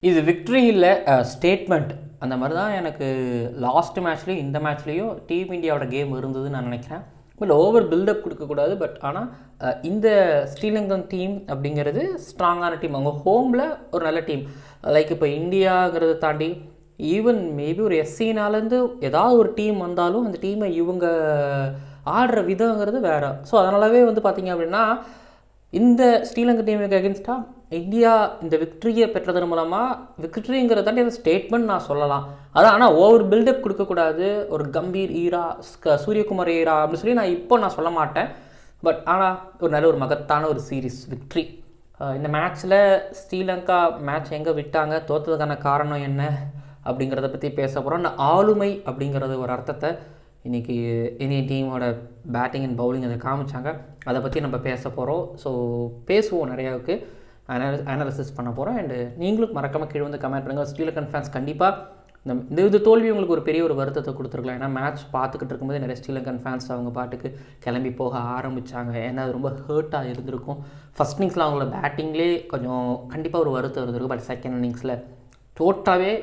இது விக்ட்ரி இல்லை ஸ்டேட்மெண்ட் அந்த மாதிரி தான் எனக்கு லாஸ்ட் மேட்ச்லேயும் இந்த மேட்ச்லேயும் டீம் இந்தியாவோட கேம் இருந்ததுன்னு நான் நினைக்கிறேன் பட் ஓவர் பில்டப் கொடுக்கக்கூடாது பட் ஆனால் இந்த ஸ்ரீலங்கன் டீம் அப்படிங்கிறது ஸ்ட்ராங்கான டீம் அவங்க ஹோமில் ஒரு நல்ல டீம் லைக் இப்போ இந்தியாங்கிறத தாண்டி ஈவன் மேபி ஒரு எஸ்சினாலேருந்து ஏதாவது ஒரு டீம் வந்தாலும் அந்த டீமை இவங்க ஆடுற விதங்கிறது வேறு ஸோ அதனாலவே வந்து பார்த்திங்க அப்படின்னா இந்த ஸ்ரீலங்கா டீமுக்கு அகேன்ஸ்டாக இந்தியா இந்த விக்ட்ரியை பெற்றதன் மூலமாக விக்ட்ரிங்கிறத தாண்டி அந்த ஸ்டேட்மெண்ட் நான் சொல்லலாம் அதான் ஆனால் ஓவர் பில்டப் கொடுக்கக்கூடாது ஒரு கம்பீர் ஈரா ஸ்க- சூரியகுமார் ஈரா அப்படின்னு சொல்லி நான் இப்போ நான் சொல்ல மாட்டேன் பட் ஆனால் ஒரு நல்ல ஒரு மகத்தான ஒரு சீரிஸ் விக்ட்ரி இந்த மேட்ச்சில் ஸ்ரீலங்கா மேட்ச் எங்கே விட்டாங்க தோத்ததுக்கான காரணம் என்ன அப்படிங்கிறத பற்றி பேச போகிறோம் இந்த ஆளுமை அப்படிங்கிறது ஒரு அர்த்தத்தை இன்றைக்கி இந்தியன் டீமோட பேட்டிங் அண்ட் பவுலிங் அதை காமிச்சாங்க அதை பற்றி நம்ம பேச போகிறோம் ஸோ பேசுவோம் நிறையாவுக்கு அனால அனாலிசிஸ் பண்ண போகிறோம் அண்டு நீங்களும் மறக்காமல் கீழே வந்து கமெண்ட் பண்ணுங்கள் ஸ்ரீலங்கன் ஃபேன்ஸ் கண்டிப்பாக இந்த இந்த இது தோல்வி உங்களுக்கு ஒரு பெரிய ஒரு வருத்தத்தை கொடுத்துருக்கலாம் ஏன்னா மேட்ச் பார்த்துக்கிட்டு இருக்கும்போது நிறைய ஸ்ரீலங்கன் ஃபேன்ஸ் அவங்க பாட்டுக்கு கிளம்பி போக ஆரம்பித்தாங்க ஏன்னா அது ரொம்ப ஹர்ட்டாக இருந்திருக்கும் ஃபஸ்ட் இன்னிங்ஸில் அவங்களோட பேட்டிங்லேயே கொஞ்சம் கண்டிப்பாக ஒரு வருத்தம் இருந்திருக்கும் பட் செகண்ட் இன்னிங்ஸில் டோட்டாவே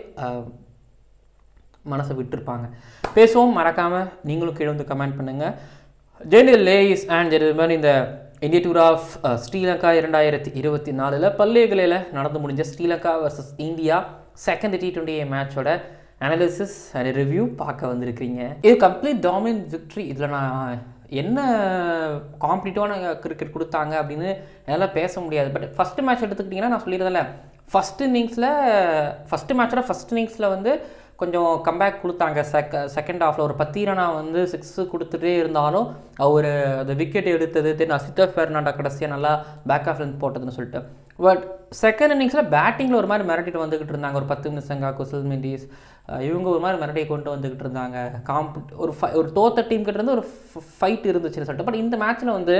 மனசை விட்டுருப்பாங்க பேசுவோம் மறக்காமல் நீங்களும் கீழே வந்து கமெண்ட் பண்ணுங்கள் ஜெனரல் லேஸ் அண்ட் இது மாதிரி இந்த இந்திய டூர் ஆஃப் ஸ்ரீலங்கா இரண்டாயிரத்தி இருபத்தி நாலில் பல்லேகலையில் நடந்து முடிஞ்ச Sri Lanka versus India second T twenty மேட்சோட அனாலிசிஸ் அண்ட் ரிவ்யூ பார்க்க வந்திருக்கீங்க இது கம்ப்ளீட் டாமினன்ட் விக்ட்ரி இதில் நான் என்ன காம்படிட்டிவான கிரிக்கெட் கொடுத்தாங்க அப்படின்னு என்னால் பேச முடியாது பட் ஃபஸ்ட்டு மேட்ச் எடுத்துக்கிட்டிங்கன்னா நான் சொல்லியிருந்தேன்ல ஃபஸ்ட் இன்னிங்ஸில் ஃபஸ்ட்டு மேட்சோட ஃபஸ்ட் இன்னிங்ஸில் வந்து கொஞ்சம் கம்பேக் கொடுத்தாங்க செக செகண்ட் ஹாஃபில் ஒரு பத்து ரனா வந்து சிக்ஸு கொடுத்துட்டே இருந்தாலும் அவர் அந்த விக்கெட் எடுத்தது தென் அசித்த ஃபெர்னாண்டா கடைசியாக நல்லா பேக் ஆஃப் லென்த் போட்டதுன்னு சொல்லிட்டு பட் செகண்ட் இன்னிங்ஸில் பேட்டிங்கில் ஒரு மாதிரி மிரட்டிட்டு வந்துக்கிட்டு இருந்தாங்க ஒரு பத்து நிமிஷங்க குசல் மெண்டிஸ் அஹ் இவங்க ஒரு மாதிரி மிரட்டியை கொண்டு வந்துக்கிட்டு இருந்தாங்க காம்பி ஒரு ஃபை ஒரு தோத்த டீம் கிட்ட இருந்து ஒரு ஃபைட் இருந்துச்சுன்னு சொல்லிட்டு பட் இந்த மேட்ச்சில் வந்து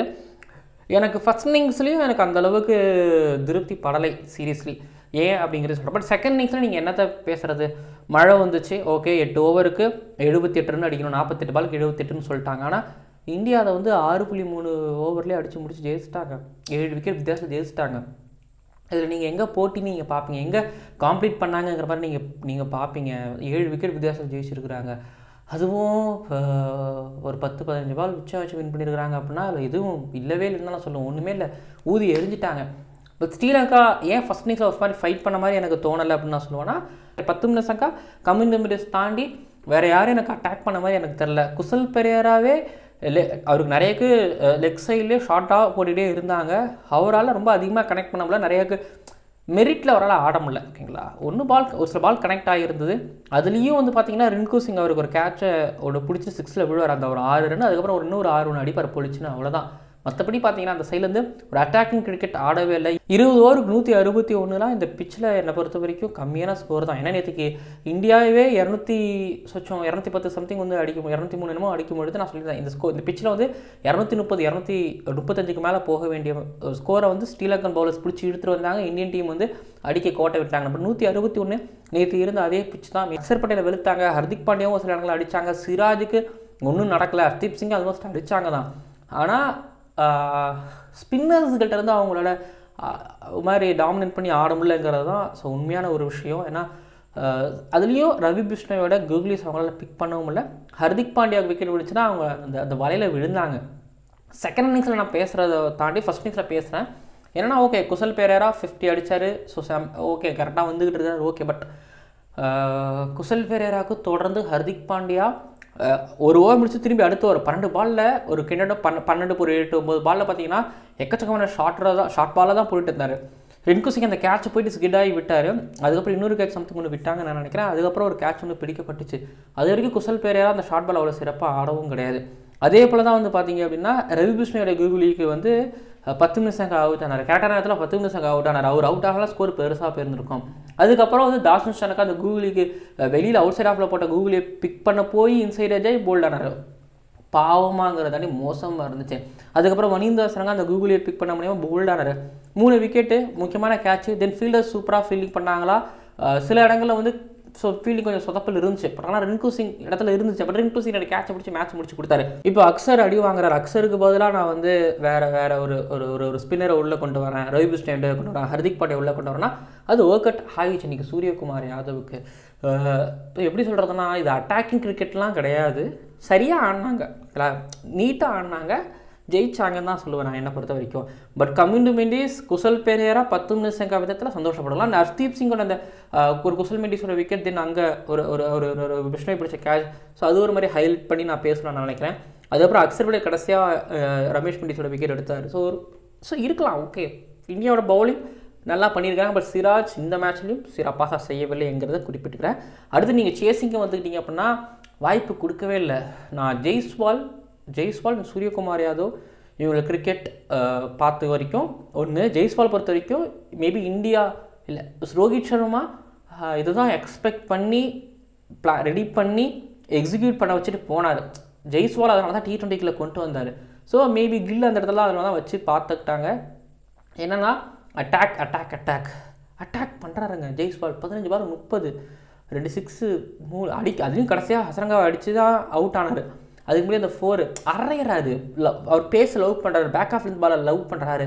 எனக்கு ஃபஸ்ட் இன்னிங்ஸ்லேயும் எனக்கு அந்த அளவுக்கு திருப்தி படலை சீரியஸ்லி ஏன் அப்படிங்கிறது சொல்கிறேன் பட் செகண்ட் இன்னிங்ஸில் நீங்கள் என்னத்தை பேசுகிறது மழை வந்துச்சு ஓகே எட்டு ஓவருக்கு எழுபத்தி எட்டு ரன் அடிக்கணும் நாற்பத்தெட்டு பாலுக்கு எழுபத்தெட்டுன்னு சொல்லிட்டாங்க ஆனால் இந்தியா அதை வந்து ஆறு புள்ளி மூணு ஓவர்லேயே அடித்து முடிச்சு ஜெயிச்சிட்டாங்க ஏழு விக்கெட் வித்தியாசத்தில் ஜெயிச்சிட்டாங்க இதில் நீங்கள் எங்கே போட்டி நீங்கள் பார்ப்பீங்க எங்கே காம்ப்ளீட் பண்ணாங்கங்கிற மாதிரி நீங்கள் நீங்கள் பார்ப்பீங்க ஏழு விக்கெட் வித்தியாசம் ஜெயிச்சிருக்கிறாங்க அதுவும் இப்போ ஒரு பத்து பதினஞ்சு பால் உச்சம் வச்சு வின் பண்ணியிருக்கிறாங்க அப்படின்னா அதில் எதுவும் இல்லவே இல்லைன்னு நான் சொல்லுவேன் ஒன்றுமே இல்லை ஊதி எரிஞ்சிட்டாங்க பட் ஸ்ரீலங்கா ஏன் ஃபஸ்ட் இன்னிங்ஸில் ஒரு மாதிரி ஃபைட் பண்ண மாதிரி எனக்கு தோணலை அப்படின்னு நான் சொல்லுவேன்னா பத்து நிமிஷம்க்கா கம்மிங் மினிட்ஸ் தாண்டி வேறு யாரும் எனக்கு அட்டாக் பண்ண மாதிரி எனக்கு தெரில குசல் பெரியாராவே லெ அவருக்கு நிறையக்கு லெக் சைட்லேயே ஷார்ட்டாக போட்டுகிட்டே இருந்தாங்க அவரால் ரொம்ப அதிகமாக கனெக்ட் பண்ண முடியல நிறையக்கு மெரிட்டில் அவரால் ஆட முடியல ஓகேங்களா ஒன்று பால் ஒரு சில பால் கனெக்ட் ஆகியிருந்தது அதுலேயும் வந்து பார்த்தீங்கன்னா ரின்கு சிங் அவருக்கு ஒரு கேட்சை ஒரு பிடிச்சி சிக்ஸில் விழுவார் அந்த ஒரு ஆறு ரன் அதுக்கப்புறம் ஒரு இன்னொரு ஆறு ஒன்று அடிப்பார் பொழிச்சுன்னு அவ்வளோதான் மற்றபடி பார்த்தீங்கன்னா அந்த சைட்லேருந்து ஒரு அட்டாக்கிங் கிரிக்கெட் ஆடவே இல்லை இருபது ஓவருக்கு நூற்றி அறுபத்தி ஒன்றுலாம் இந்த பிச்சில் என்னை பொறுத்த வரைக்கும் கம்மியான ஸ்கோர் தான் ஏன்னா நேற்றுக்கு இந்தியாவே இரநூத்தி சொச்சம் இரநூத்தி பத்து சம்திங் வந்து அடிக்கும் இரநூத்தி மூணு என்னமோ அடிக்கும் பொழுது நான் சொல்லியிருந்தேன் இந்த ஸ்கோர் இந்த பிச்சில் வந்து இரநூத்தி முப்பது இரநூத்தி முப்பத்தஞ்சுக்கு மேலே போக வேண்டிய ஸ்கோரை வந்து ஸ்ரீலங்கன் பவுலர்ஸ் பிடிச்சி இழுத்துட்டு வந்தாங்க இந்தியன் டீம் வந்து அடிக்க கோட்டை விட்டாங்க பட் நூற்றி அறுபத்தி ஒன்று நேற்று இருந்த அதே பிச் தான் அக்சர் பட்டேலை வெளுத்தாங்க ஹர்திக் பாண்டியாவும் ஒரு சில இடங்களில் அடித்தாங்க சிராஜுக்கு ஒன்றும் நடக்கல ஹர்தீப் சிங் ஆல்மோஸ்ட் அடித்தாங்க தான் ஆனால் ஸ்பின்னர்ஸ்கிட்ட இருந்து அவங்களோட ஆஹ், ஒரு மாதிரி டாமினேட் பண்ணி ஆட முடியலங்கிறது தான் ஸோ உண்மையான ஒரு விஷயம் ஏன்னா ஆஹ், அதுலேயும் ரவி பிஷ்ணோயோட கூகுளிஸ் அவங்களால பிக் பண்ணவும் முடியல ஹர்திக் பாண்டியா விக்கெட் விழுச்சுன்னா அவங்க அந்த அந்த வலையில் விழுந்தாங்க செகண்ட் இன்னிங்ஸில் நான் பேசுகிறத தாண்டி ஃபஸ்ட் இன்னிங்ஸில் பேசுகிறேன் ஏன்னா ஓகே குசல் பேரரா ஃபிஃப்டி அடித்தார் ஸோ சாம் ஓகே கரெக்டாக வந்துக்கிட்டு இருக்காரு ஓகே பட் குசல் பெரேராவுக்கு தொடர்ந்து ஹர்திக் பாண்டியா அஹ், ஒரு ஓவர் முடிச்சு திரும்பி அடுத்த ஒரு பன்னெண்டு பாலில் ஒரு கிண்ணட பன்ன பன்னெண்டு ஒரு எட்டு ஒம்பது பாலில் பார்த்தீங்கன்னா எக்கச்சக்கமான ஷார்ட்டில் தான் ஷார்ட் பாலில் தான் போயிட்டு இருந்தார் ரின்கு சிங் அந்த கேட்ச் போயிட்டு ஸ்கிட் ஆகி விட்டார் அதுக்கப்புறம் இன்னொரு கேட்ச் சம்திங் ஒன்று விட்டாங்க நான் நினைக்கிறேன் அதுக்கப்புறம் ஒரு கேட்ச் ஒன்று பிடிக்கப்பட்டுச்சு அது வரைக்கும் குசல் பேரையா அந்த ஷார்ட் பால் அவ்வளோ சிறப்பாக ஆடவும் கிடையாது அதே போல் தான் வந்து பார்த்தீங்க அப்படின்னா ரவி பிஷ்ணோட கூகுளிக்கு வந்து அஹ், பத்து நிமிஷம் அவுட் ஆனார் கரெக்டான நேரத்தில் பத்து நிமிஷம் அவுட் ஆனார் அவர் அவுட் ஆகலாம் ஸ்கோர் பெருசாக போயிருந்திருக்கும் அதுக்கப்புறம் வந்து தாசன் ஷனக்கா அந்த கூகுளிக்கு வெளியில் அவுட் சைட் ஆஃபில் போட்ட கூகுளியை பிக் பண்ண போய் இன்சைட் அஜய் போல்ட் ஆனார் பாவமாங்கிறதாண்டி மோசமாக இருந்துச்சு அதுக்கப்புறம் வனீந்தர் சனங்க அந்த கூகுளியை பிக் பண்ண முடியாமல் போல்டானார் மூணு விக்கெட்டு முக்கியமான கேட்ச் தென் ஃபீல்டர் சூப்பராக ஃபீல்டிங் பண்ணாங்களா அஹ் சில இடங்களில் வந்து ஸோ ஃபீல்டிங் கொஞ்சம் சொதப்பல் இருந்துச்சு பட் ஆனால் ரிங்கு சிங் இடத்துல இருந்துச்சு பட் ரிங்கு சிங் எனக்கு கேட்சை பிடிச்சி மேட்ச் முடிச்சு கொடுத்தாரு இப்போ அக்சர் அடி வாங்குறாரு அக்சருக்கு பதிலாக நான் வந்து வேற வேற ஒரு ஒரு ஒரு ஒரு ஸ்பின்னரை உள்ளே கொண்டு வரேன் ரவி பிஸ்டேண்டை கொண்டு வரேன் ஹர்திக் பாண்டியா உள்ளே கொண்டு வரேன்னா அது ஒர்க் அவுட் ஆகிடுச்சு இன்னைக்கு சூரியகுமார் யாதவுக்கு அஹ் இப்போ எப்படி சொல்கிறதுனா இது அட்டாக்கிங் கிரிக்கெட்லாம் கிடையாது சரியாக ஆடினாங்க நீட்டாக ஆடினாங்க ஜெயிச்சாங்கன்னு தான் சொல்லுவேன் நான் என்னை பொறுத்த வரைக்கும் பட் கம்யூன் மெண்டிஸ் குசல் பெரியரா பத்து நிமிஷங்க விதத்தில் சந்தோஷப்படலாம் அந்த ஹர்தீப் சிங்கோட அந்த அஹ், ஒரு குசல் மெண்டிஸோட விக்கெட் தென் அங்கே ஒரு ஒரு ஒரு ஒரு ஒரு விஷ்ணு பிடிச்ச கேட்ச் ஸோ அது ஒரு மாதிரி ஹைலைட் பண்ணி நான் பேசலாம்னு நினைக்கிறேன் அதுக்கப்புறம் அக்சர்புடைய கடைசியாக ரமேஷ் பண்டிஸோட விக்கெட் எடுத்தார் ஸோ ஸோ இருக்கலாம் ஓகே இந்தியாவோட பவுலிங் நல்லா பண்ணியிருக்காங்க பட் சிராஜ் இந்த மேட்ச்லையும் சிறப்பாக செய்யவில்லைங்கிறத குறிப்பிட்டுக்கிறேன் அடுத்து நீங்கள் சேசிங்க வந்துக்கிட்டீங்க அப்படின்னா வாய்ப்பு கொடுக்கவே இல்லை நான் ஜெய்ஸ்வால் ஜெய்ஸ்வால் சூரியகுமார் யாதவ் இவங்களை கிரிக்கெட் பார்த்த வரைக்கும் ஒன்று ஜெய்ஸ்வால் பொறுத்த வரைக்கும் மேபி இந்தியா இல்லை ரோஹித் சர்மா அஹ், இதுதான் எக்ஸ்பெக்ட் பண்ணி பிளா ரெடி பண்ணி எக்ஸிக்யூட் பண்ண வச்சுட்டு போனார் ஜெய்ஸ்வால் அதனால தான் டி டுவெண்ட்டிக்குள்ளே கொண்டு வந்தார் ஸோ மேபி கில் அந்த இடத்துல அதனால தான் வச்சு பார்த்துக்கிட்டாங்க என்னன்னா அட்டாக் அட்டாக் அட்டாக் அட்டாக் பண்ணுறாருங்க ஜெய்ஸ்வால் பதினஞ்சு பால் முப்பது ரெண்டு சிக்ஸு மூணு அடிக்க அதுலேயும் கடைசியாக ஹசரங்காவை அடித்து தான் அவுட் ஆனார் அதுக்கு முன்னாடி அந்த ஃபோர் அரையிறாரு லவ் அவர் பேச லவ் பண்ணுறாரு பேக் ஆஃப் பாலை லவ் பண்ணுறாரு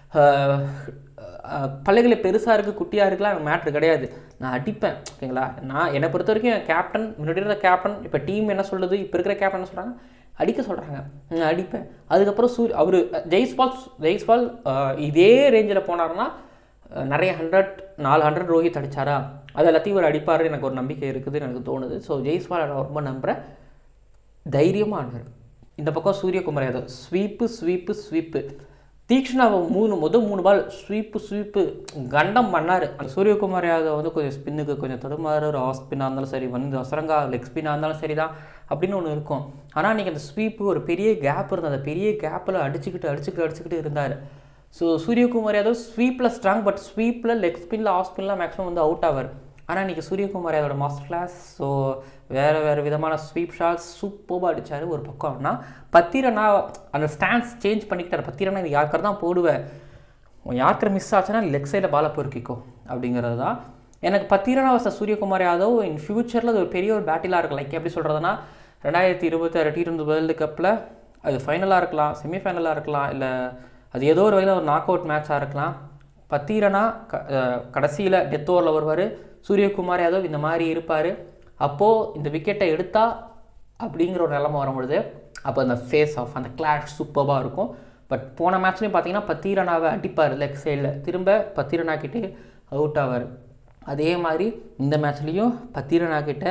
பள்ளிகளை பெருசாக இருக்குது குட்டியாக இருக்குலாம் எனக்கு மேட்ரு கிடையாது நான் அடிப்பேன் ஓகேங்களா நான் என்னை பொறுத்த வரைக்கும் என் கேப்டன் முன்னாடி இருந்த கேப்டன் இப்போ டீம் என்ன சொல்லுது இப்போ இருக்கிற கேப்டன் என்ன சொல்கிறாங்க அடிக்க சொல்கிறாங்க நான் அடிப்பேன் அதுக்கப்புறம் சூர் அவர் ஜெய்ஸ்பால் ஜெய்ஸ்பால் அஹ், இதே ரேஞ்சில் போனாருன்னா அஹ், நிறைய ஹண்ட்ரட் நாலு ஹண்ட்ரட் ரோஹித் அடிச்சாரா அது எல்லாத்தையும் ஒரு அடிப்பார் எனக்கு ஒரு நம்பிக்கை இருக்குதுன்னு எனக்கு தோணுது ஸோ ஜெய்ஸ்வால் நான் ரொம்ப நம்புகிறேன் தைரியமாக ஆனார் இந்த பக்கம் Suryakumar Yadav sweep sweep sweep தீக்ஷ்ணாவை மூணு முதல் மூணு பால் ஸ்வீப்பு ஸ்வீப்பு கண்டம் பண்ணார் அந்த சூரியகுமார் யாதவ் வந்து கொஞ்சம் ஸ்பின்னுக்கு கொஞ்சம் தடுமாறு ஒரு ஆஃப் ஸ்பின்னாக இருந்தாலும் சரி வந்து அசரங்கா லெக் ஸ்பின்னாக இருந்தாலும் சரி தான் அப்படின்னு ஒன்று இருக்கும் ஆனால் அன்றைக்கி அந்த ஸ்வீப்பு ஒரு பெரிய கேப் இருந்தது அந்த பெரிய கேப்பில் அடிச்சுக்கிட்டு அடிச்சுக்கிட்டு அடிச்சுக்கிட்டு இருந்தார் ஸோ சூரியகுமார் யாதவ் ஸ்வீப்பில் ஸ்ட்ராங் பட் ஸ்வீப்பில் லெக் ஸ்பின்னில் ஆஃப் ஸ்பின்லாம் மேக்ஸிமம் வந்து அவுட் ஆவார் ஆனால் இன்றைக்கி சூரியகுமார் யாதோட மாஸ்டர் கிளாஸ் ஸோ வேறு வேறு விதமான ஸ்வீப் ஷாட்ஸ் சூப்பராக அடிச்சார் ஒரு பக்கம்னா பத்திரனா அந்த ஸ்டாண்ட்ஸ் சேஞ்ச் பண்ணிக்கிட்டார் பத்திரனா இது யாருக்கர் தான் போடுவேன் உன் யாருக்கர் மிஸ் ஆச்சுன்னா லெக் சைடில் பாலை பொறுக்கிக்கோ அப்படிங்கிறது தான் எனக்கு பத்திரனா வச சூரியகுமார் யாதவ் இன் ஃபியூச்சரில் அது ஒரு பெரிய ஒரு பேட்டிலாக இருக்கும் லைக் எப்படி சொல்கிறதுனா ரெண்டாயிரத்தி இருபத்தாறு டி டுவெண்ட்டி வேர்ல்டு கப்பில் அது ஃபைனலாக இருக்கலாம் செமிஃபைனலாக இருக்கலாம் இல்லை அது ஏதோ ஒரு வகையில் ஒரு நாக் அவுட் மேட்சாக இருக்கலாம் பத்தீரனா க கடைசியில் டெத் ஓவரில் வருவார் சூரியகுமார் யாதவ் இந்த மாதிரி இருப்பார் அப்போது இந்த விக்கெட்டை எடுத்தா அப்படிங்கிற ஒரு நிலமை வரும்பொழுது அப்போ அந்த ஃபேஸ் ஆஃப் அந்த கிளாஷ் சூப்பராக இருக்கும் பட் போன மேட்ச்லேயும் பார்த்தீங்கன்னா பத்தீரனாவை அடிப்பார் லெக் சைடில் திரும்ப பத்தீரனா கிட்டே அவுட் ஆவார் அதே மாதிரி இந்த மேட்ச்லேயும் பத்தீரனா கிட்ட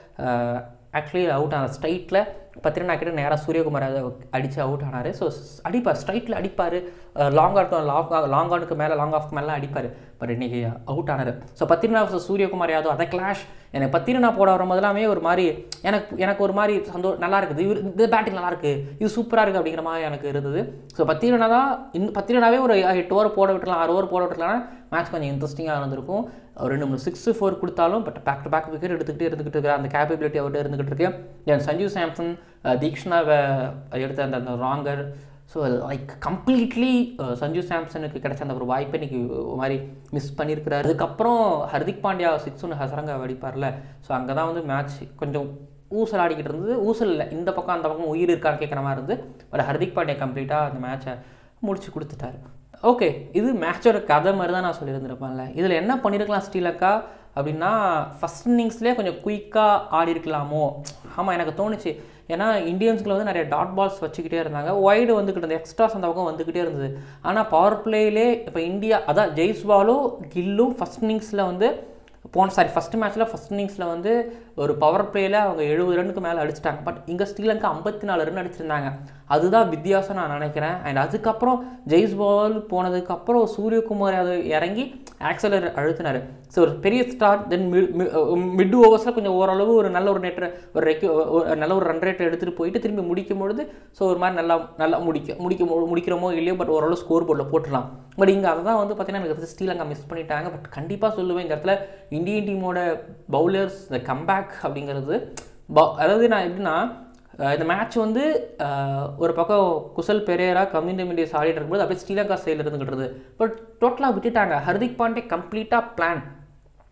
ஆக்சுவலி அவுட் ஆன ஸ்ட்ரைட்டில் பத்திரனா கிட்ட நேராக சூரியகுமார் அதை அடித்து அவுட் ஆனார் ஸோ அடிப்பார் ஸ்ட்ரைட்டில் அடிப்பார் லாங் ஆட்டும் லாங் லாங் ஆனுக்கு மேலே லாங் ஆஃப்க்கு மேலே அடிப்பார் பட் இன்றைக்கி அவுட் ஆனார் ஸோ பத்திரனா versus சூரியகுமார் யாதவ் அதை கிளாஷ் எனக்கு பத்திரனா போட வரும்போதெல்லாமே ஒரு மாதிரி எனக்கு எனக்கு ஒரு மாதிரி சந்தோ நல்லா இருக்குது இவர் இந்த பேட்டிங் நல்லா இருக்கு இது சூப்பராக இருக்குது அப்படிங்கிற மாதிரி எனக்கு இருந்தது ஸோ பத்திரனா தான் இந்த பத்திரனாவே ஒரு எட்டு ஓவர் போட விட்டுலாம் ஆறு ஓவர் போட விட்டுலாம் மேட்ச் கொஞ்சம் இன்ட்ரெஸ்டிங்காக இருந்திருக்கும் ஒரு ரெண்டு மூணு சிக்ஸ் ஃபோர் கொடுத்தாலும் but back to back wicket எடுத்துக்கிட்டே இருந்துகிட்டு இருக்கிற அந்த கேப்பபிலிட்டி அவர்கிட்ட இருந்துகிட்டு இருக்கு தென் சஞ்சு சாம்சன் அஹ், தீக்ஷனாவை எடுத்த அந்த அந்த wrong'un so like completely Sanju சாம்சனுக்கு கிடைச்ச அந்த ஒரு வாய்ப்பை இன்னைக்கு ஒரு மாதிரி மிஸ் பண்ணியிருக்கிறாரு அதுக்கப்புறம் ஹர்திக் பாண்டியா சிக்ஸ் ஒன்று ஹசரங்க அடிப்பார்ல ஸோ அங்கே தான் வந்து மேட்ச் கொஞ்சம் ஊசல் ஆடிக்கிட்டு இருந்தது ஊசல் இல்லை இந்த பக்கம் அந்த பக்கம் உயிர் இருக்கான்னு கேட்குற மாதிரி இருந்து பட் ஹர்திக் பாண்டியா கம்ப்ளீட்டாக அந்த மேட்சை முடிச்சு கொடுத்துட்டாரு ஓகே இது மேட்சோட கதை மாதிரி தான் நான் சொல்லியிருந்திருப்பேன்ல இதில் என்ன பண்ணியிருக்கலாம் ஸ்ரீலங்கா அப்படின்னா ஃபஸ்ட் இன்னிங்ஸ்லேயே கொஞ்சம் குயிக்காக ஆடி இருக்கலாமோ ஆமாம் எனக்கு தோணுச்சு ஏன்னா இந்தியன்ஸ்குள்ள வந்து நிறைய டாட் பால்ஸ் வச்சுக்கிட்டே இருந்தாங்க ஒய்டு வந்துக்கிட்டு இருந்தது எக்ஸ்ட்ராஸ் அந்த பக்கம் வந்துக்கிட்டே இருந்தது ஆனால் பவர் பிளேயிலே இப்போ இந்தியா அதான் ஜெய்ஸ்வாலும் கில்லும் ஃபஸ்ட் இன்னிங்ஸில் வந்து போன சாரி ஃபஸ்ட் மேட்ச்சில் ஃபஸ்ட் இன்னிங்ஸில் வந்து ஒரு பவர் பிளேயில் அவங்க எழுபது ரன்னுக்கு மேலே அடிச்சிட்டாங்க பட் இங்கே ஸ்ரீலங்கா ஐம்பத்தி நாலு ரன் அடிச்சிருந்தாங்க அதுதான் வித்தியாசம் நான் நினைக்கிறேன் அண்ட் அதுக்கப்புறம் ஜெய்ஸ்வால் போனதுக்கப்புறம் சூரியகுமார் யாதவ் இறங்கி ஆக்சலர் அழுத்தினார் ஸோ ஒரு பெரிய ஸ்டார்ட் தென் மிட் ஓவர்ஸில் கொஞ்சம் ஓரளவு ஒரு நல்ல ஒரு நெட் ஒரு ரெக்கு ஒரு நல்ல ஒரு ரன் ரேட்டை எடுத்துகிட்டு போயிட்டு திரும்பி முடிக்கும் பொழுது ஸோ ஒரு மாதிரி நல்லா நல்லா முடிக்க முடிக்க மு- முடிக்கிறோமோ இல்லையோ பட் ஓரளவு ஸ்கோர் போர்டில் போட்டுடலாம் பட் இங்கே அதை தான் வந்து பார்த்தீங்கன்னா எனக்கு ஸ்ரீலங்கா மிஸ் பண்ணிட்டாங்க பட் கண்டிப்பாக சொல்லுவேன் இந்த இடத்துல இந்தியன் டீமோட பவுலர்ஸ் இந்த கம்பேக் அப்படிங்கிறது ப- அதாவது நான் எப்படின்னா அஹ் இந்த மேட்ச் வந்து அஹ், ஒரு பக்கம் குசல் பெரேரா கம்யூனிட்டி மீடியஸ் ஆடிட்டு இருக்கும்போது அப்படியே ஸ்ரீலங்கா சைடில் இருந்துகிட்டு இருந்தது பட் டோட்டலாக விட்டுட்டாங்க ஹர்திக் பாண்டே கம்ப்ளீட்டாக பிளான்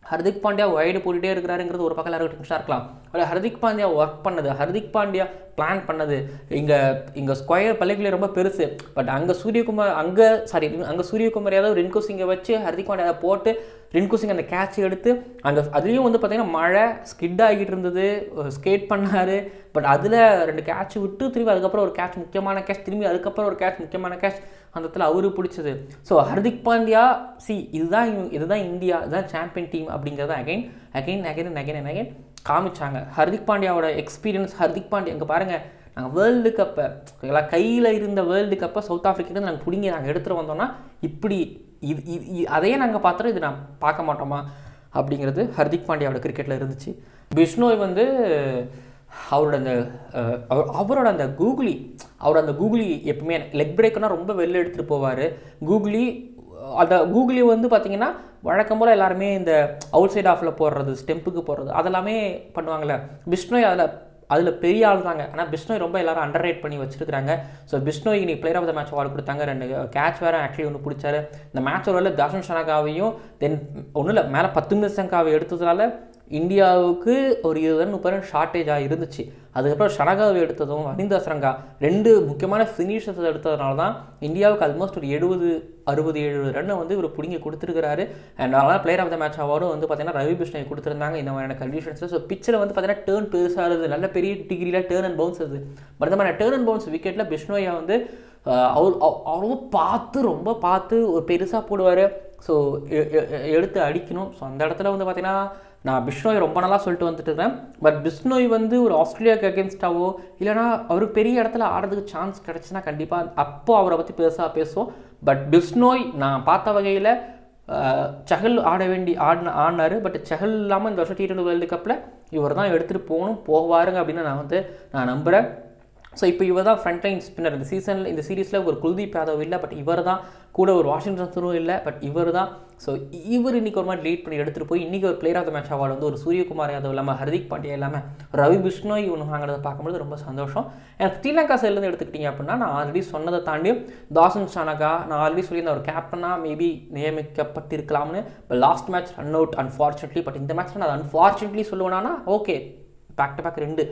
ஹர்திக் பாண்டியா வைடு போட்டுட்டே இருக்கிறாருங்கிறது ஒரு பக்கம் எல்லாருக்கும் டென்ஷனாக இருக்கலாம் பட் ஹர்திக் பாண்டியா ஒர்க் பண்ணது ஹர்திக் பாண்டியா பிளான் பண்ணது இங்கே இங்கே ஸ்கொயர் பள்ளிகளே ரொம்ப பெருசு பட் அங்கே சூரியகுமார் அங்கே சாரி அங்கே சூரியகுமார் யாதவ் ரின்கு சிங்கை வச்சு ஹர்திக் பாண்டியா போட்டு ரின்கு சிங் அந்த கேட்ச் எடுத்து அங்கே அதுலேயும் வந்து பார்த்தீங்கன்னா மழை ஸ்கிட் ஆகிட்டு இருந்தது ஸ்கேட் பண்ணார் பட் அதில் ரெண்டு கேட்ச் விட்டு திரும்பி அதுக்கப்புறம் ஒரு கேட்ச் முக்கியமான கேட்ச் திரும்பி அதுக்கப்புறம் ஒரு கேட்ச் முக்கியமான கேட்ச் அந்த இடத்துல அவரு பிடிச்சது ஸோ ஹர்திக் பாண்டியா சி இதுதான் இவங்க- இதுதான் இந்தியா இதுதான் சாம்பியன் டீம் அப்படிங்கிறத again again again again and again காமிச்சாங்க ஹர்திக் பாண்டியாவோட எக்ஸ்பீரியன்ஸ் ஹர்திக் பாண்டியா இங்கே பாருங்கள் நாங்கள் வேர்ல்டு கப்பை ஓகேங்களா கையில் இருந்த வேர்ல்டு கப்பை சவுத் ஆஃப்ரிக்கிலேருந்து நாங்கள் பிடிங்கி நாங்கள் எடுத்துகிட்டு வந்தோம்னா இப்படி இது இது இது- அதையே நாங்கள் பார்த்துட்டு இது நான் பார்க்க மாட்டோமா அப்படிங்கிறது ஹர்திக் பாண்டியாவோட கிரிக்கெட்டில் இருந்துச்சு பிஷ்னோய் வந்து அவரோட அந்த அஹ், அவர்- அவரோட அந்த கூகுளி அவரோட அந்த கூகுளி எப்பவுமே லெக் பிரேக்கர்னா ரொம்ப வெளில எடுத்துகிட்டு போவார் கூகுளி அந்த கூகுளி வந்து பார்த்தீங்கன்னா வழக்கம் போல் எல்லாருமே இந்த அவுட் சைட் ஆஃபில் போடுறது ஸ்டெம்புக்கு போடுறது அதெல்லாமே பண்ணுவாங்கள்ல பிஷ்னோய் அதில் அதில் பெரிய ஆள் தாங்க ஆனால் பிஷ்னோய் ரொம்ப எல்லாரும் அண்டர் ரேட் பண்ணி வச்சிருக்காங்க ஸோ பிஷ்னோய் இன்னைக்கு player of the match award கொடுத்தாங்க ரெண்டு கேட்ச் வேறு ஆக்சுவலி ஒன்று பிடிச்சாரு இந்த மேட்ச் ஒரு தாஷன் ஷனகாவையும் தென் ஒன்றும் இல்லை மேலே பத்து நிமிஷங்காவை எடுத்ததுனால இந்தியாவுக்கு ஒரு இருபது ரன் முப்பது ரன் ஷார்ட்டேஜாக இருந்துச்சு அதுக்கப்புறம் ஷனகாவை எடுத்ததும் வனிந்த அசரங்கா ரெண்டு முக்கியமான ஃபினிஷர்ஸ் எடுத்ததுனால தான் இந்தியாவுக்கு ஆல்மோஸ்ட் ஒரு எழுபது அறுபது எழுபது ரன்னை வந்து இவர் பிடிங்கி கொடுத்துருக்காரு அண்ட் அதனால் பிளேயர் ஆஃப் த மேட்ச் அவார்டும் வந்து பார்த்தீங்கன்னா ரவி பிஷ்ணை கொடுத்துருந்தாங்க இந்த மாதிரியான கண்டிஷன்ஸில் ஸோ பிச்சில் வந்து பார்த்தீங்கன்னா டேர்ன் பெருசாக இருது நல்ல பெரிய டிகிரியில் டேர்ன் அண்ட் பவுன்ஸ் இருது பட் இந்த மாதிரி டேர்ன் அண்ட் பவுன்ஸ் விக்கெட்டில் பிஷ்ணோயை வந்து அஹ், அவர் அவ- அவர் ரொம்ப பார்த்து ரொம்ப பார்த்து ஒரு பெருசாக போடுவார் ஸோ எடுத்து அடிக்கணும் ஸோ அந்த இடத்துல வந்து பார்த்தீங்கன்னா நான் பிஷ்னோய் ரொம்ப நாளாக சொல்லிட்டு வந்துட்டு இருக்கேன் பட் பிஷ்னோய் வந்து ஒரு ஆஸ்திரேலியாவுக்கு அகேன்ஸ்டாவோ இல்லைனா அவருக்கு பெரிய இடத்துல ஆடுறதுக்கு சான்ஸ் கிடச்சுன்னா கண்டிப்பாக அப்போ அவரை பற்றி பெருசாக பேசுவோம் பட் பிஷ்னோய் நான் பார்த்த வகையில் சஹல் ஆட வேண்டி ஆடின ஆடினார் பட் சஹல் இல்லாமல் இந்த வருஷம் டி டுவெண்ட்டி வேர்ல்டு கப்பில் இவர் தான் எடுத்துகிட்டு போகணும் போவாருங்க அப்படின்னு நான் வந்து நான் நம்புகிறேன் ஸோ இப்போ இவர் தான் ஃப்ரண்ட் லைன் ஸ்பின்னர் இந்த சீசனில் இந்த சீரிஸில் ஒரு குல்தீப் யாதவ் இல்லை பட் இவர் தான் கூட ஒரு வாஷிங்டன் சுந்தரும் இல்லை பட் இவர் தான் ஸோ இவர் இன்னைக்கு ஒரு மாதிரி லீட் பண்ணி எடுத்துகிட்டு போய் இன்றைக்கி ஒரு player of the match award வந்து ஒரு சூரியகுமார் யாதவ் இல்லாமல் ஹர்திக் பாண்டியா இல்லாமல் ரவி பிஷ்ணோய் இவனு வாங்குறத பார்க்கும்போது ரொம்ப சந்தோஷம் எனக்கு ஸ்ரீலங்கா சைட்லேருந்து எடுத்துக்கிட்டீங்க அப்படின்னா நான் ஆல்ரெடி சொன்னதை தாண்டி தாசன் சானகா நான் ஆல்ரெடி சொல்லியிருந்தேன் ஒரு கேப்டனாக மேபி நியமிக்கப்பட்டிருக்கலாம்னு last match run out unfortunately but இந்த மேட்ச் நான் அன்ஃபார்ச்சுனேட்லி சொல்லுவேனா ஓகே பேக் டு பேக் ரெண்டு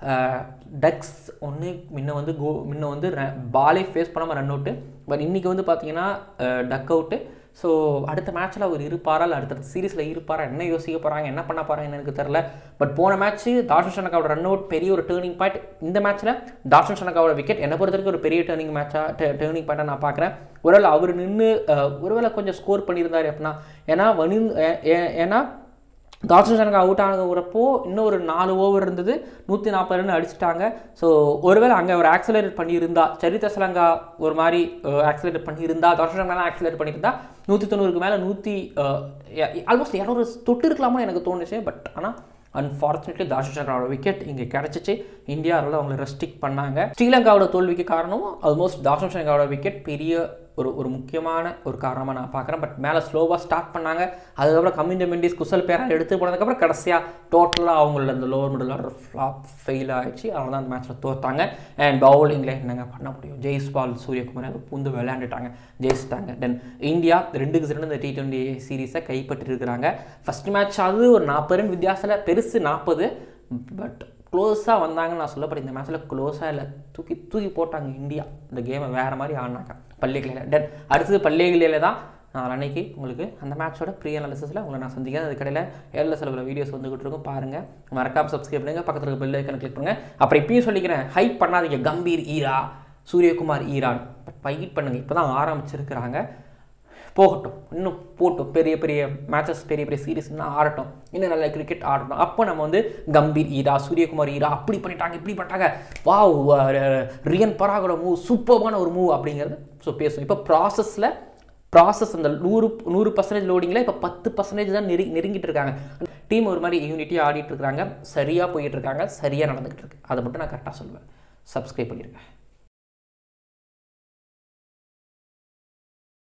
டக்ஸ் ஒன்று முன்ன வந்து கோ முன்ன வந்து பாலே ஃபேஸ் பண்ணாமல் ரன் அவுட்டு பட் இன்றைக்கி வந்து பார்த்தீங்கன்னா டக் அவுட்டு ஸோ அடுத்த மேட்ச்சில் அவர் இருப்பாரா இல்லை அடுத்த சீரீஸில் இருப்பாரா என்ன யோசிக்க போகிறாங்க என்ன பண்ண போகிறாங்கன்னு எனக்கு தெரில பட் போன மேட்ச்சு தாஷன் ஷனக்காவோட ரன் அவுட் பெரிய ஒரு டேர்னிங் பாயிண்ட் இந்த மேட்ச்சில் தாஷன் ஷனக்காவோட விக்கெட் என்னை பொறுத்த வரைக்கும் ஒரு பெரிய டேர்னிங் மேட்சாக டேர்னிங் பாயிண்ட்டாக நான் பார்க்குறேன் ஒருவேளை அவர் நின்று ஒருவேளை கொஞ்சம் ஸ்கோர் பண்ணியிருந்தாரு அப்படின்னா ஏன்னா வனி ஏ- ஏ- ஏன்னா தாட்சன் சனக்கு அவுட் ஆனதுறப்போ இன்னும் ஒரு நாலு ஓவர் இருந்தது நூற்றி நாற்பது ரன் அடிச்சிட்டாங்க ஸோ ஒருவேளை அங்கே ஒரு ஆக்சலரேட் பண்ணியிருந்தா சரித்த சலங்கா ஒரு மாதிரி ஆக்சலரேட் பண்ணியிருந்தா தாட்சன் சனங்கா ஆக்சலரேட் பண்ணியிருந்தா நூற்றி தொண்ணூறுக்கு மேலே நூற்றி ஆல்மோஸ்ட் இரநூறு தொட்டு இருக்கலாமோ எனக்கு தோணுச்சு பட் ஆனால் அன்ஃபார்ச்சுனேட்லி தாஷன் சங்கரோட விக்கெட் இங்கே கிடச்சிச்சு இந்தியா அதனால அவங்களை ரெஸ்ட்ரிக்ட் பண்ணாங்க ஸ்ரீலங்காவோட தோல்விக்கு காரணம் ஆல்மோஸ்ட் தாஷன் சங்கரோட விக்கெட் பெரிய ஒரு ஒரு முக்கியமான ஒரு காரணமாக நான் பார்க்குறேன் பட் மேலே ஸ்லோவாக ஸ்டார்ட் பண்ணாங்க அதுக்கப்புறம் கம்மிந்த மெண்டிஸ் குசல் பேரா எடுத்து போனதுக்கப்புறம் கடைசியாக டோட்டலாக அவங்கள அந்த lower middle order flop fail ஆயிடுச்சு அதனால தான் அந்த மேட்ச்சில் தோத்தாங்க அண்ட் பவுலிங்கில் என்னங்க பண்ண முடியும் ஜெய்ஸ்பால் சூரியகுமார் அதை பூந்து விளையாண்டுட்டாங்க ஜெயிச்சிட்டாங்க தென் இந்தியா ரெண்டுக்கு ரெண்டு இந்த டி டுவெண்ட்டி சீரீஸை கைப்பற்றிருக்கிறாங்க ஃபர்ஸ்ட் மேட்ச் அது ஒரு நாற்பது ரன் வித்தியாசத்தில் பெருசு நாற்பது பட் க்ளோஸாக வந்தாங்கன்னு நான் சொல்ல பட் இந்த மேட்ச்சில் க்ளோஸாக இல்லை தூக்கி தூக்கி போட்டாங்க இந்தியா இந்த கேமை வேறு மாதிரி ஆடினாங்க பள்ளிகளில் தென் அடுத்தது பள்ளிகளில் தான் நான் அன்னைக்கு உங்களுக்கு அந்த மேட்சோட ப்ரீ அனாலிசிஸில் உங்களை நான் சந்திக்கிறேன் அது கடையில் ஏழில் சில வீடியோஸ் வந்துகிட்டு இருக்கும் பாருங்கள் மறக்காம சப்ஸ்கிரைப் பண்ணுங்க பக்கத்தில் இருக்க பெல் ஐக்கனை கிளிக் பண்ணுங்கள் அப்புறம் இப்பயும் சொல்லிக்கிறேன் ஹைப் பண்ணாதீங்க கம்பீர் ஈரா சூரியகுமார் ஈரான் பட் ஃபைட் பண்ணுங்க இப்போ தான் ஆரம்பிச்சிருக்கிறாங்க போகட்டும் இன்னும் போட்டும் பெரிய பெரிய மேட்சஸ் பெரிய பெரிய சீரிஸ் இன்னும் ஆடட்டும் இன்னும் நல்ல கிரிக்கெட் ஆடட்டும் அப்போ நம்ம வந்து கம்பீர் ஈரா சூரியகுமார் ஈரா அப்படி பண்ணிட்டாங்க இப்படி பண்ணிட்டாங்க வா ரியன் பராகோட மூவ் சூப்பர்பான ஒரு மூவ் அப்படிங்கிறது ஸோ பேசும் இப்போ ப்ராசஸில் ப்ராசஸ் அந்த நூறு நூறு பர்சன்டேஜ் லோடிங்கில் இப்போ பத்து பர்சன்டேஜ் தான் நெருங்கி நெருங்கிட்டு இருக்காங்க டீம் ஒரு மாதிரி யூனிட்டியாக ஆடிட்டு இருக்காங்க சரியாக போயிட்டு இருக்காங்க சரியாக நடந்துகிட்டு இருக்கு அதை மட்டும் நான் கரெக்டாக சொல்லுவேன் சப்ஸ்கிரைப் பண்ணியிருக்கேன்